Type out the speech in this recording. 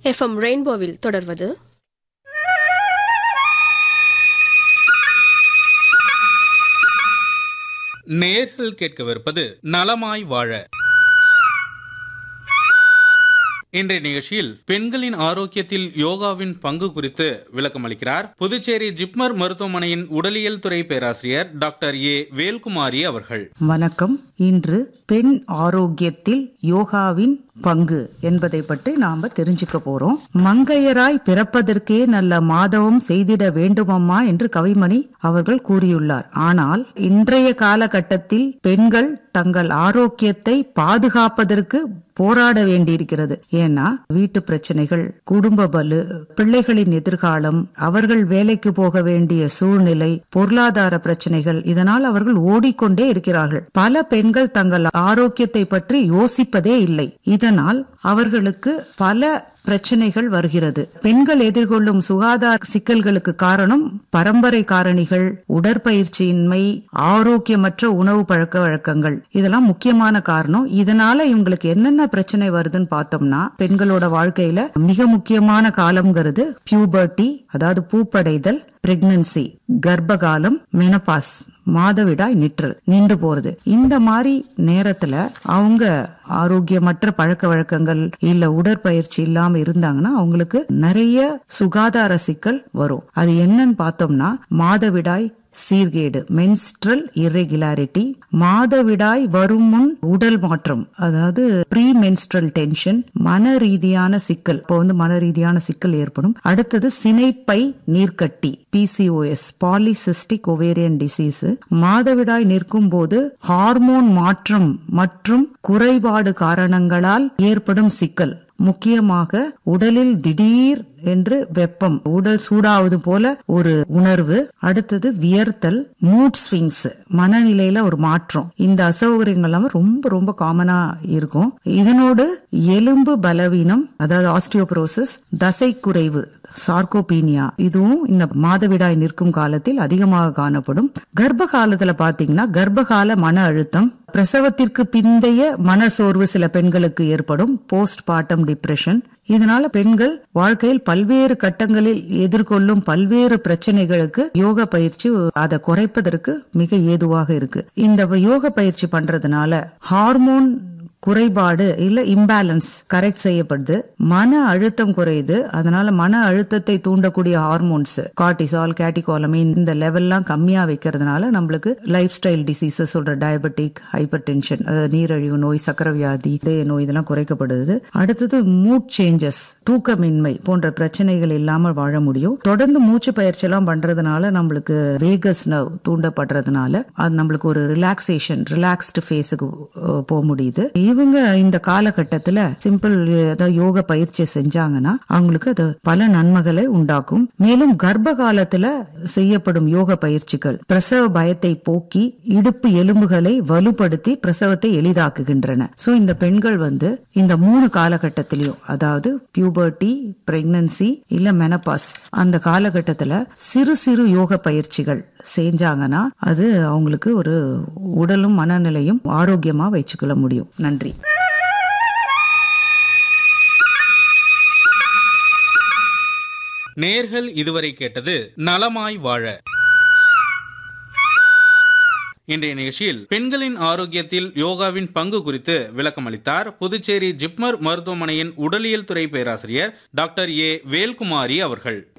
FM ரெயின்போவில் தொடர்வது நேர்கள் கேட்கவிருப்பது நலமாய் வாழ இன்றைய நிகழ்ச்சியில் பெண்களின் ஆரோக்கியத்தில் யோகாவின் பங்கு குறித்து விளக்கம் அளிக்கிறார் புதுச்சேரி ஜிப்மர் மருத்துவமனையின் உடலியல் துறை பேராசிரியர் டாக்டர் ஏ வேல்குமாரி அவர்கள் வணக்கம் இன்று பெண் ஆரோக்கியத்தில் யோகாவின் பங்கு என்பதை பற்றி நாம தெரிஞ்சுக்க போறோம் மங்கையராய் பிறப்பதற்கே நல்ல மாதவம் செய்திட வேண்டுமம்மா என்று கவிமணி அவர்கள் கூறியுள்ளார் ஆனால் இன்றைய காலகட்டத்தில் பெண்கள் தங்கள் ஆரோக்கியத்தை பாதுகாப்பதற்கு போராட வேண்டியிருக்கிறது ஏன்னா வீட்டு பிரச்சனைகள் குடும்ப பலு பிள்ளைகளின் எதிர்காலம் அவர்கள் வேலைக்கு போக வேண்டிய சூழ்நிலை பொருளாதார பிரச்சனைகள் இதனால் அவர்கள் ஓடிக்கொண்டே இருக்கிறார்கள் பல பெண்கள் தங்கள் ஆரோக்கியத்தை பற்றி யோசிப்பதே இல்லை இதனால் அவர்களுக்கு பல பிரச்சனைகள் வருகிறது பெண்கள் எதிர்கொள்ளும் சுகாதார சிக்கல்களுக்கு காரணம் பரம்பரை காரணிகள் உடற்பயிற்சியின்மை ஆரோக்கியமற்ற உணவு பழக்க வழக்கங்கள் இதெல்லாம் முக்கியமான காரணம் இதனால இவங்களுக்கு என்னென்ன பிரச்சனை வருதுன்னு பார்த்தோம்னா பெண்களோட வாழ்க்கையில மிக முக்கியமான காலம்ங்கிறது பியூபர்ட்டி அதாவது பூப்படைதல் பிரெக்னன்சி கர்ப்பகாலம் மெனபாஸ் மாதவிடாய் நிற்றல் நின்று போறது இந்த மாதிரி நேரத்துல அவங்க ஆரோக்கியமற்ற பழக்க வழக்கங்கள் இல்ல உடற்பயிற்சி இல்லாம இருந்தாங்கன்னா அவங்களுக்கு நிறைய சுகாதார சிக்கல் வரும் அது என்னன்னு பார்த்தோம்னா மாதவிடாய் சீர்கேடு மென்ஸ்ட்ரல் இரெகுலாரிட்டி மாதவிடாய் வரும் முன் உடல் மாற்றம் அதாவது ப்ரீ மென்ஸ்ட்ரல் டென்ஷன் மன ரீதியான சிக்கல் இப்போ வந்து மன ரீதியான சிக்கல் ஏற்படும் அடுத்தது சினைப்பை நீர்க்கட்டி பிசிஓஎஸ் பாலிசிஸ்டிக் ஒவேரியன் டிசீஸ் மாதவிடாய் நிற்கும் போது ஹார்மோன் மாற்றம் மற்றும் குறைபாடு காரணங்களால் ஏற்படும் சிக்கல் முக்கியமாக உடலில் திடீர் என்று வெப்பம் உடல் சூடாவது போல ஒரு உணர்வு அடுத்தது வியர்த்தல் மூட் ஸ்விங்ஸ் மனநிலையில ஒரு மாற்றம் இந்த அசௌகரியங்கள் எல்லாம் ரொம்ப ரொம்ப காமனா இருக்கும் இதனோடு எலும்பு பலவீனம் அதாவது ஆஸ்டியோபரோசிஸ் தசை குறைவு சார்கோபீனியா இதுவும் இந்த மாதவிடாய் நிற்கும் காலத்தில் அதிகமாக காணப்படும் கர்ப்ப காலத்துல பாத்தீங்கன்னா கர்ப்பகால மன அழுத்தம் பிரசவத்திற்கு பிந்தைய மனசோர்வு சில பெண்களுக்கு ஏற்படும் போஸ்ட் பார்ட்டம் டிப்ரெஷன் இதனால பெண்கள் வாழ்க்கையில் பல்வேறு கட்டங்களில் எதிர்கொள்ளும் பல்வேறு பிரச்சனைகளுக்கு யோக பயிற்சி அதை குறைப்பதற்கு மிக ஏதுவாக இருக்கு இந்த யோக பயிற்சி பண்றதுனால ஹார்மோன் குறைபாடு இல்ல இம்பேலன்ஸ் கரெக்ட் செய்யப்படுது மன அழுத்தம் குறையுது அதனால மன அழுத்தத்தை தூண்டக்கூடிய ஹார்மோன்ஸ் கார்டிசால் கேட்டிகாலமின் இந்த லெவல்லாம் கம்மியா வைக்கிறதுனால நம்மளுக்கு லைஃப் ஸ்டைல் டிசீசஸ் சொல்ற டயபெட்டிக் ஹைப்பர் டென்ஷன் அதாவது நீரழிவு நோய் சக்கர வியாதி இதய நோய் இதெல்லாம் குறைக்கப்படுது அடுத்தது மூட் சேஞ்சஸ் தூக்கமின்மை போன்ற பிரச்சனைகள் இல்லாம வாழ முடியும் தொடர்ந்து மூச்சு பயிற்சி எல்லாம் பண்றதுனால நம்மளுக்கு வேகஸ் நர்வ் தூண்டப்படுறதுனால அது நம்மளுக்கு ஒரு ரிலாக்ஸேஷன் ரிலாக்ஸ்டு ஃபேஸுக்கு போக முடியுது இவங்க இந்த காலகட்டத்துல சிம்பிள் ஏதாவது யோக பயிற்சி செஞ்சாங்கன்னா அவங்களுக்கு அது பல நன்மைகளை உண்டாக்கும் மேலும் கர்ப்ப காலத்துல செய்யப்படும் யோக பயிற்சிகள் பிரசவ பயத்தை போக்கி இடுப்பு எலும்புகளை வலுப்படுத்தி பிரசவத்தை எளிதாக்குகின்றன சோ இந்த பெண்கள் வந்து இந்த மூணு காலகட்டத்திலையும் அதாவது பியூபர்ட்டி பிரெக்னன்சி இல்ல மெனபாஸ் அந்த காலகட்டத்துல சிறு சிறு யோக பயிற்சிகள் செஞ்சாங்கன்னா அது அவங்களுக்கு ஒரு உடலும் மனநிலையும் ஆரோக்கியமா வச்சுக்கொள்ள முடியும் நன்றி நேர்கள் இதுவரை கேட்டது நலமாய் வாழ இன்றைய நிகழ்ச்சியில் பெண்களின் ஆரோக்கியத்தில் யோகாவின் பங்கு குறித்து விளக்கம் அளித்தார் புதுச்சேரி ஜிப்மர் மருத்துவமனையின் உடலியல் துறை பேராசிரியர் டாக்டர் ஏ வேல்குமாரி அவர்கள்